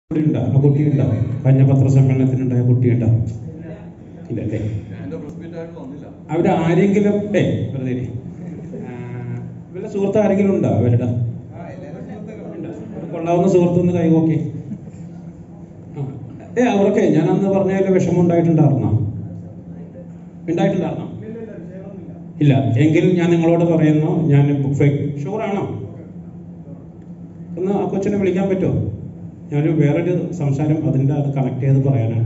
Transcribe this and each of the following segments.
ഉണ്ടോ ആ കുട്ടിയുണ്ടോ കഴിഞ്ഞ പത്രസമ്മേളനത്തിനുണ്ടായ കുട്ടിയുണ്ടോ ഇല്ലല്ലേ എന്റെ പ്രസ് മീറ്റ് ആയിട്ട് വന്നില്ല അവരാരെങ്കിലും ഏ വെറുതെ ഇരി. ആ, വല്ല സുഹൃത്ത് ആരെങ്കിലും ഉണ്ടോ അവരുടെ ഉണ്ടോ? ഒരു കൊള്ളാവുന്ന സുഹൃത്ത് ഒന്ന് കൈകോക്കി ആ. ഏ അവർക്ക് ഞാൻ അന്ന് പറഞ്ഞതിൽ വിഷമം ഉണ്ടായിട്ടുണ്ടായിരുന്നോ ഉണ്ടായിട്ടുണ്ടായിരുന്നോ ഇല്ല എങ്കിൽ ഞാൻ നിങ്ങളോട് പറയുന്നു ഞാൻ ഷുവറാണോ ഒന്ന് ആ കൊച്ചിനെ വിളിക്കാൻ പറ്റുമോ ഞാനൊരു വേറൊരു സംസാരം അതിൻ്റെ അത് കണക്ട് ചെയ്ത് പറയാനാണ്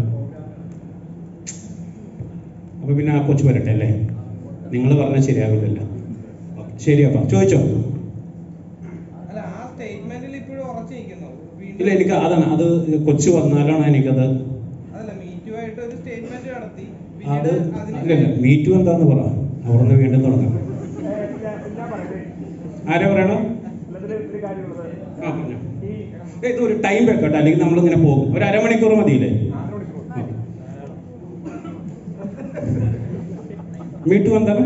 അപ്പൊ പിന്നെ ആ കൊച്ചു വരട്ടെ അല്ലേ നിങ്ങൾ പറഞ്ഞാൽ ശരിയാവില്ലല്ലോ ഓക്കേ, ശരി അപ്പൊ ചോദിച്ചോ അല്ല ആ സ്റ്റേറ്റ്മെന്റിൽ ഇപ്പോഴും ഉറച്ചു നിൽക്കുന്നു ഇല്ല എനിക്ക് അതാണ് അത് കൊച്ചു വന്നാലാണ് എനിക്കത് അതല്ല മീറ്റു ആയിട്ട് ഒരു സ്റ്റേറ്റ്മെന്റ് നടത്തി അത് പിന്നീട് ഇല്ല ഇല്ല മീറ്റു എന്താന്ന് പറ അവിടുന്ന് വീണ്ടും തുടങ്ങാം ആരാ പറയണം ആ പറഞ്ഞോ ഏ, ഇത് ഒരു ടൈം വെക്കട്ടെ അല്ലെങ്കിൽ നമ്മളിങ്ങനെ പോകും ഒരു അരമണിക്കൂർ മതിയില്ലേ മീറ്റു എന്താണ്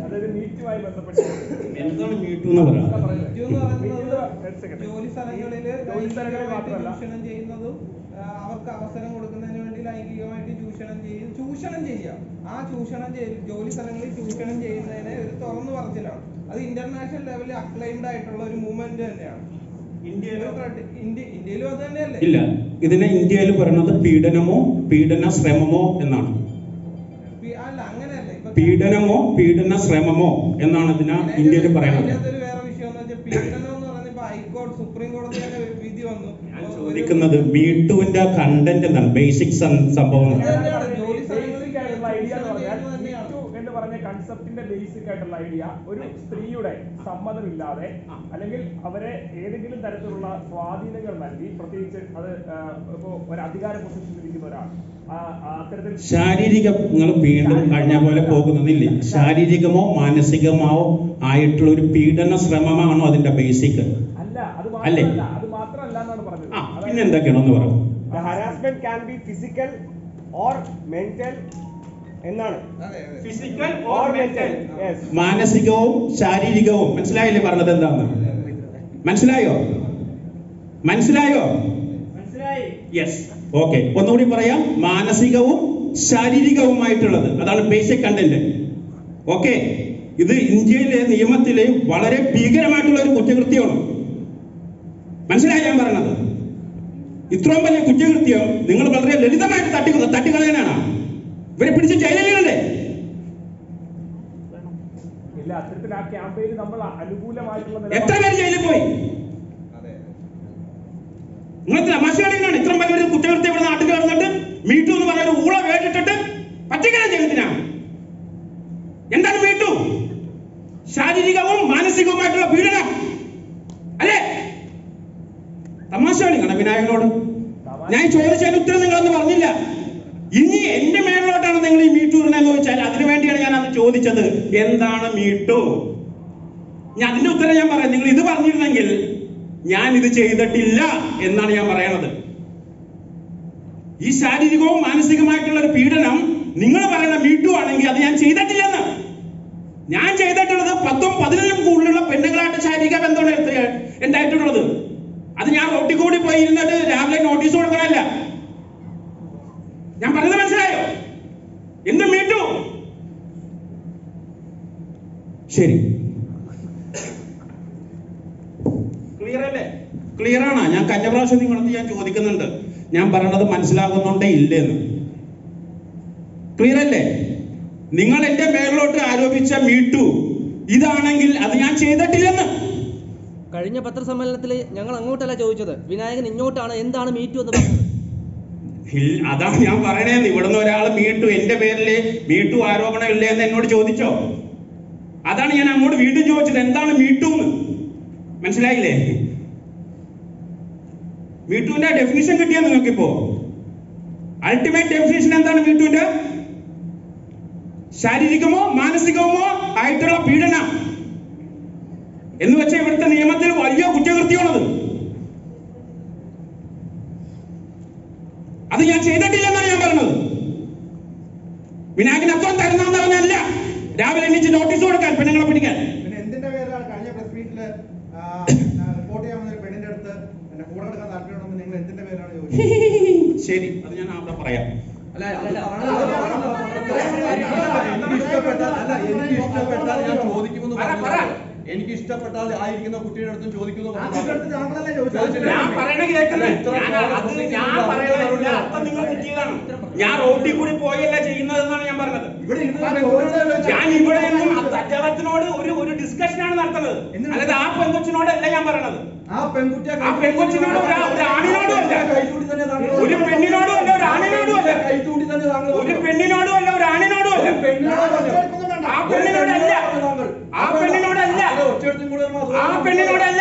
എന്താണ് മീറ്റു എന്ന് പറയാം മീറ്റു എന്ന് പറയുന്നത് ജോലി സ്ഥലങ്ങളില് ജോലി സ്ഥലങ്ങളിൽ ലൈംഗികമായിട്ട് മാത്രമല്ല. ചൂഷണം ചെയ്യുന്നതും ആ, അവർക്ക് അവസരം കൊടുക്കുന്നതിന് വേണ്ടി ലൈംഗികമായിട്ട് ചൂഷണം ചെയ്യും ചൂഷണം ചെയ്യാം ആ ചൂഷണം ചെയ്യ ജോലി സ്ഥലങ്ങളിൽ ചൂഷണം ചെയ്യുന്നതിനെ ഒരു തുറന്നു പറച്ചിലാണ് അത് ഇന്റർനാഷണൽ ലെവലിൽ അക്ലൈംഡ് ആയിട്ടുള്ള ഒരു മൂവ്മെന്റ് തന്നെയാണ് ഇന്ത്യയിലോ? ഒരു ഇന്ത്യ ഇന്ത്യയിലും അത് തന്നെയല്ലേ ഇല്ല ഇതിനെ ഇന്ത്യയിൽ പറയുന്നത് പീഡനമോ പീഡന ശ്രമമോ എന്നാണ് പി- അല്ല അങ്ങനെയല്ല ഇപ്പൊ പീഡനമോ പീഡന ശ്രമമോ എന്നാണ് ഇതിനെ ഇന്ത്യയിൽ പറയുന്നത് അതിനകത്തൊരു വേറെ വിഷയം എന്ന് വെച്ചാൽ പീഡനം എന്ന് പറയുന്നത് ഇപ്പൊ ഹൈക്കോടതി സുപ്രീം കോടതി തന്നെ വിധി വന്നു ഞാൻ ഒരു- ചോദിക്കുന്നത് മീട്ടുവിന്റെ കണ്ടന്റ് എന്താണ് ബേസിക് സംഭവം അത് എന്താണ്? തന്നെയാണ് ജോലി സ്ഥലങ്ങളിൽ ബേസിക് ആയിട്ടുള്ള ഐഡിയ എന്ന് പറഞ്ഞാൽ ചൂഷണം ചെയ്യുന്നത് തന്നെയാണ്. Me Too എന്ന് പറഞ്ഞ കൺസെപ്റ്റിന്റെ ബേസിക് ആയിട്ടുള്ള ഐഡിയ ഒരു സ്ത്രീയുടെ സമ്മതമില്ലാതെ അല്ലെങ്കിൽ അവരെ ഏതെങ്കിലും തരത്തിലുള്ള സ്വാധീനങ്ങൾ നൽകി പ്രത്യേകിച്ച് അത് ആ, ഇപ്പോ ഒരു അധികാര പൊസിഷനിൽ ഇരിക്കുന്ന ഒരാൾ ആ, ആ അത്തരത്തിൽ ശാരീരികങ്ങൾ വീണ്ടും കഴിഞ്ഞ പോലെ പോകുന്നതില്ലേ ശാരീരികമോ മാനസികമോ ആയിട്ടുള്ള ഒരു പീഡന ശ്രമമാണോ അതിന്റെ ബേസിക് അല്ല അത് അല്ലേ? മാത്രമല്ല അത് മാത്രമല്ല എന്നാണ് പറഞ്ഞത് ആ പിന്നെ എന്തൊക്കെയാണെന്ന് പറ The harassment can be physical or mental എന്നാണ് അതെ, അതെ. ഫിസിക്കൽ or mental yes മാനസികവും ശാരീരികവും മനസ്സിലായില്ലേ പറഞ്ഞത് എന്താന്ന് മനസ്സിലായോ മനസ്സിലായോ യെസ് ഓക്കെ ഒന്നുകൂടി പറയാം മാനസികവും ശാരീരികവുമായിട്ടുള്ളത് അതാണ് ബേസിക് കണ്ടന്റ് ഓക്കെ ഇത് ഇന്ത്യയിലെ നിയമത്തിലെ വളരെ ഭീകരമായിട്ടുള്ള ഒരു കുറ്റകൃത്യമാണ് മനസ്സിലായി ഞാൻ പറഞ്ഞത് ഇത്രയും വലിയ കുറ്റകൃത്യം നിങ്ങൾ വളരെ ലളിതമായിട്ട് തട്ടി തട്ടിക്കളയാനാണ് ഇവരെ പിടിച്ച് ജയിലിലുണ്ടേ ഇല്ല അത്തരത്തിൽ ആ ക്യാമ്പയിന് നമ്മൾ അനുകൂലമായിട്ടുള്ള എത്ര നിലപാട് പേര് ജയിലിൽ പോയി അതെ. നിങ്ങൾ തമാശ കളിക്കാണ് ഇത്ര വലിയൊരു കുറ്റകൃത്യം ഇവിടെ നാട്ടിൽ കിടന്നിട്ട് മീട്ടു എന്ന് പറഞ്ഞ ഒരു ഊള വേട്ടിട്ടിട്ട് പറ്റിക്കണം ചെയ്യത്തിനാ എന്താണ് മീട്ടു ശാരീരികവും മാനസികവുമായിട്ടുള്ള പീഡനം അല്ലേ തമാശ കളിക്കണം വിനായകനോട് ഞാൻ ചോദിച്ചതിന് ഉത്തരം നിങ്ങളൊന്നും പറഞ്ഞില്ല ഇനി എന്റെ മേളിലോട്ടാണ് നിങ്ങൾ ഈ മീട്ടു ഇടുന്നതെന്ന് ചോദിച്ചാൽ അതിനു വേണ്ടിയാണ് ഞാൻ അന്ന് ചോദിച്ചത് എന്താണ് മീട്ടു ഞാൻ അതിന്റെ ഉത്തരം ഞാൻ പറയാം നിങ്ങൾ ഇത് പറഞ്ഞിരുന്നെങ്കിൽ ഞാൻ ഇത് ചെയ്തിട്ടില്ല എന്നാണ് ഞാൻ പറയണത് ഈ ശാരീരികവും മാനസികമായിട്ടുള്ള ഒരു പീഡനം നിങ്ങൾ പറയുന്ന മീട്ടു ആണെങ്കിൽ അത് ഞാൻ ചെയ്തിട്ടില്ലെന്ന് ഞാൻ ചെയ്തിട്ടുള്ളത് പത്തും പതിനൊന്നും കൂടുതലുള്ള പെണ്ണുങ്ങളായിട്ട് ശാരീരിക ബന്ധമാണ് എത്ര- എന്തായിട്ടുള്ളത് അത് ഞാൻ റോട്ടിൽ കൂടി പോയി ഇരുന്നിട്ട് രാവിലെ നോട്ടീസ് കൊടുക്കണമല്ല ഞാൻ പറഞ്ഞത് മനസ്സിലായോ എന്ത് മീട്ടു ശരി ക്ലിയർ അല്ലേ ക്ലിയർ ആണ് ഞാൻ കഴിഞ്ഞ പ്രാവശ്യം നിങ്ങളടുത്ത് ഞാൻ ചോദിക്കുന്നുണ്ട് ഞാൻ പറയണത് മനസ്സിലാകുന്നുണ്ടേ ഇല്ലെന്ന് ക്ലിയർ അല്ലേ നിങ്ങൾ എന്റെ മേളിലോട്ട് ആരോപിച്ച മീട്ടു ഇതാണെങ്കിൽ അത് ഞാൻ ചെയ്തിട്ടില്ലെന്ന് കഴിഞ്ഞ പത്രസമ്മേളനത്തിൽ ഞങ്ങൾ അങ്ങോട്ടല്ല ചോദിച്ചത് വിനായകൻ ഇങ്ങോട്ടാണ് എന്താണ് മീറ്റു എന്ന് പറഞ്ഞത് ഇൽ- അതാണ് ഞാൻ പറയണേന്ന് ഇവിടുന്ന് ഒരാൾ മീട്ടു എന്റെ പേരില് മീട്ടു ആരോപണം ഇല്ലേ എന്ന് എന്നോട് ചോദിച്ചോ അതാണ് ഞാൻ അങ്ങോട്ട് വീണ്ടും ചോദിച്ചത് എന്താണ് മീട്ടു എന്ന് മനസ്സിലായില്ലേ മീട്ടുവിന്റെ ഡെഫിനിഷൻ കിട്ടിയാ നിങ്ങൾക്കിപ്പോ അൾട്ടിമേറ്റ് ഡെഫിനിഷൻ എന്താണ് മീട്ടുവിന്റെ ശാരീരികമോ മാനസികമോ ആയിട്ടുള്ള പീഡനം എന്ന് വെച്ചാൽ ഇവിടുത്തെ നിയമത്തിൽ വലിയ കുറ്റകൃത്യമാണത് അത് ഞാൻ ചെയ്തിട്ടില്ലെന്നാണ് ഞാൻ പറഞ്ഞത് വിനായകൻ അത്രം തരുന്നെന്ന് പറഞ്ഞല്ല രാവിലെ എണീച്ച് നോട്ടീസ് കൊടുക്കാൻ പെണ്ണുങ്ങളെ പിടിക്കാൻ പിന്നെ എന്തിന്റെ പേരിലാണ് കഴിഞ്ഞ പ്രസ് മീറ്റില് റിപ്പോർട്ട് ചെയ്യാൻ വന്ന ഒരു പെണ്ണിന്റെ അടുത്ത് പിന്നെ കൂടെ കിടക്കാൻ താല്പര്യമുണ്ടെന്ന് നിങ്ങൾ എന്തിന്റെ പേരാണ് ചോദിച്ചത് ശരി അത് ഞാൻ അവിടെ പറയാം അല്ല അത് പറഞ്ഞത് എനിക്ക് ഇഷ്ടപ്പെട്ടാൽ അല്ല എനിക്ക് ഇഷ്ടപ്പെട്ടാൽ ഞാൻ ചോദിക്കുമെന്ന് പറ, പറ. പറഞ്ഞു എനിക്ക് ഇഷ്ടപ്പെട്ടാൽ ആയിരിക്കുന്ന കുട്ടിയുടെ അടുത്തും ചോദിക്കുന്നു താങ്കളല്ലേ ഞാൻ പറയണ കേൾക്കുന്നത് ഞാൻ അത് ഞാൻ പറയണ അർത്ഥം നിങ്ങൾ കിട്ടിയതാണ് ഞാൻ റോഡിൽ കൂടി പോയല്ല ചെയ്യുന്നതെന്നാണ് ഞാൻ പറഞ്ഞത് ഇവിടെ ഇരുന്ന് ഞാൻ ഇവിടെ നിന്നും അദ്ദേഹത്തിനോട് ഒരു ഒരു ഡിസ്കഷനാണ് നടത്തുന്നത് അല്ലാതെ ആ പെങ്കൊച്ചിനോടല്ല ഞാൻ പറയണത് ആ പെൺകുട്ടിയെ ആ പെൺകൊച്ചിനോട് ഒരു- ഒരു ആണിനോടും അല്ല. കൈചൂണ്ടി തന്നെ താങ്കൾ ഒരു പെണ്ണിനോടും അല്ല ഒരു ആണിനോടും അല്ല കൈചൂണ്ടി തന്നെ താങ്കൾ ഒരു പെണ്ണിനോടും അല്ല ഒരു ആണിനോടും അല്ല ആ പെണ്ണിനോടല്ല ആ പെണ്ണിനോടല്ല ഒറ്റയെടുത്തും കൂടെ ഒരു ആ പെണ്ണിനോടല്ല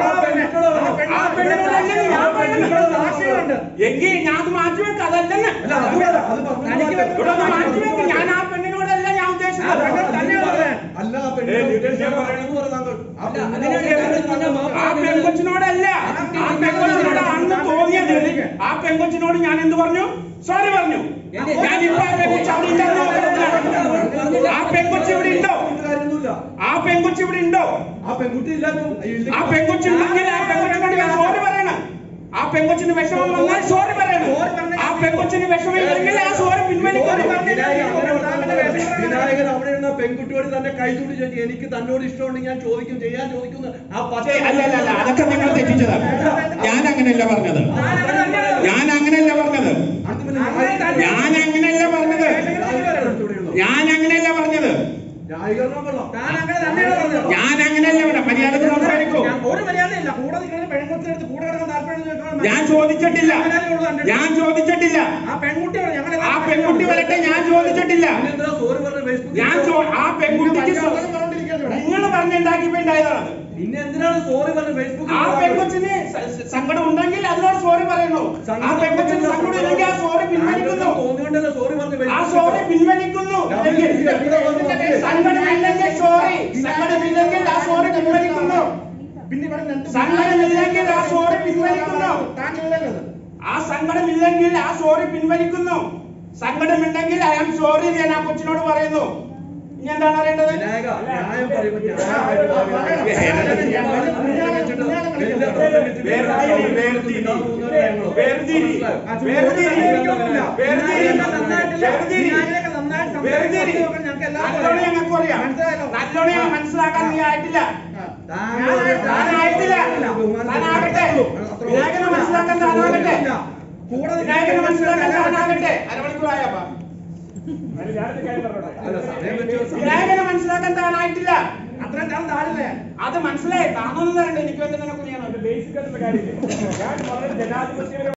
ആ പെണ്ണിനോടല്ല ഞാൻ പറയുന്നത് എങ്കിൽ ഞാൻ അത് മാറ്റിവെക്കാം അതല്ലെന്ന് അല്ല, അത് പറ, അത് പറഞ്ഞു ഇവിടെ ഒന്ന് മാറ്റിവെക്ക് ഞാൻ ആ പെണ്ണിനോടല്ല ഞാൻ ഉദ്ദേശിച്ചത് അല്ല ആ പെണ്ണിനെ പറയണമെന്ന് പറ താങ്കൾ ആ പെണ്ണിനെ ആ പെൺകൊച്ചിനോടല്ല ആ പെൺകൊച്ചിനോട് ആണെന്ന് തോന്നിയത് ആ പെൺകൊച്ചിനോട് ഞാൻ എന്ത് പറഞ്ഞു സോറി പറഞ്ഞു ഞാൻ ഇപ്പൊ ആ പെൺകൊച്ചി അവിടെ ഇല്ലെന്ന് നോക്കുന്നതാണ്. ആ പെൺകൊച്ചി ഇവിടെ ഉണ്ടോ കാര്യമൊന്നുമില്ല ആ പെൺകൊച്ചി ഇവിടെ ഉണ്ടോ ആ പെൺകുട്ടി ഇല്ലാത്തോ ആ പെൺകൊച്ചി ഉണ്ടെങ്കിൽ ആ പെൺകൊച്ചിനോട് ഞാൻ സോറി പറയണം ആ പെൺകൊച്ചിന് വിഷമം വന്നാൽ സോറി പറയണം ആ പെൺകൊച്ചിന് വിഷമില്ലെങ്കിൽ ആ സോറി പിൻവലിക്കണം വിനായകൻ അവിടെ ഇരുന്ന പെൺകുട്ടിയോട് തന്നെ കൈചൂടി ചോദിച്ചു എനിക്ക് തന്നോട് ഇഷ്ടമുണ്ടെങ്കിൽ ഞാൻ ചോദിക്കും ചെയ്യാൻ ചോദിക്കുന്നു ആ പച്ച പക്ഷേ അല്ല അല്ല അല്ല അതൊക്കെ നിങ്ങൾ തെറ്റിച്ചതാണ് ഞാൻ അങ്ങനെയല്ല പറഞ്ഞത് ഞാൻ അങ്ങനെയല്ല പറഞ്ഞത് അടുത്ത പിന്നെ ന്യായീകരണം ഞാൻ അങ്ങനെയല്ല പറഞ്ഞത് ഞാൻ അങ്ങനെയല്ല പറഞ്ഞത് ന്യായീകരണം കൊള്ളാം ഞാൻ അങ്ങനെയല്ല പറഞ്ഞത് മര്യാദക്ക് സംസാരിക്കൂ ഒരു മര്യാദയില്ല കൂടെ നിൽക്കുന്ന പെൺകുട്ടിയെടുത്ത് കൂടെ കിടക്കാൻ താല്പര്യം ചോദിക്കണം ഞാൻ ചോദിച്ചിട്ടില്ല ഞാൻ ചോദിച്ചിട്ടില്ല ആ പെൺകുട്ടിയോട് ഞങ്ങൾ ആ പെൺകുട്ടി വരട്ടെ ഞാൻ ചോദിച്ചിട്ടില്ല പിന്നെന്താ സോറി പറഞ്ഞ ഫേസ്ബുക്കിൽ ഞാൻ ചോ- ആ പെൺകുട്ടിക്ക് സോ- നിങ്ങൾ പറഞ്ഞുണ്ടാക്കിയപ്പോ ഉണ്ടായതാണ് പിന്നെ എന്തിനാണ് സോറി പറഞ്ഞ ഫേസ്ബുക്കിൽ ആ പെൺകൊച്ചിന് സ- സ- സങ്കടം ഉണ്ടെങ്കിൽ അതിനോട് സോറി പറയുന്നു ആ പെൺകൊച്ചിന് സങ്കടം ഇല്ലെങ്കിൽ ആ സോറി പിൻവലിക്കുന്നു തോന്നിക്കൊണ്ടല്ലേ സോറി പറഞ്ഞ ആ സോറി പിൻവലിക്കുന്നു ഇല്ലെങ്കിൽ സങ്കടമില്ലെങ്കിൽ സോറി സങ്കടമില്ലെങ്കിൽ ആ സോറി പിൻവലിക്കുന്നു പിന്നെ ഇവിടെ രണ്ട് സങ്കടമില്ലെങ്കിൽ ആ സോറി പിൻവലിക്കുന്നു ആ സങ്കടമില്ലെങ്കിൽ ആ സോറി പിൻവലിക്കുന്നു സങ്കടമുണ്ടെങ്കിൽ ഐ ആം സോറി ഞാൻ ആ കൊച്ചിനോട് പറയുന്നു ഇനി എന്താണ് അറിയേണ്ടത് വിനായക ന്യായം പറയുമ്പോൾ ന്യായമായിട്ട് വേർതിരി വേർതിരി വേർതിരി വേർതിരി വേർതിരി നല്ലോണം ഞങ്ങൾക്ക് അറിയാം നല്ലോണം ഞാൻ മനസ്സിലാക്കാൻ നീ ആയിട്ടില്ല താനായിട്ടില്ല താനാകട്ടെ വിനായകനെ മനസ്സിലാക്കാൻ താനാകട്ടെ വിനായകനെ മനസ്സിലാക്കാൻ താനാകട്ടെ അരമണിക്കൂറായപ്പാ അതിന് ഞാനൊരു കാര്യം പറഞ്ഞോട്ടെ അല്ല സമയം വെച്ച് വിനായകനെ മനസ്സിലാക്കാൻ താനായിട്ടില്ല അത്രയും താൻ താഴല്ലേ അത് മനസ്സിലായി താനൊന്നും തരണ്ട എനിക്ക് വേണ്ടി തന്നെ കുനിയണം ബേസിക് ആയിട്ടുള്ള കാര്യമില്ല ഞാൻ വളരെ ജനാധിപത്യ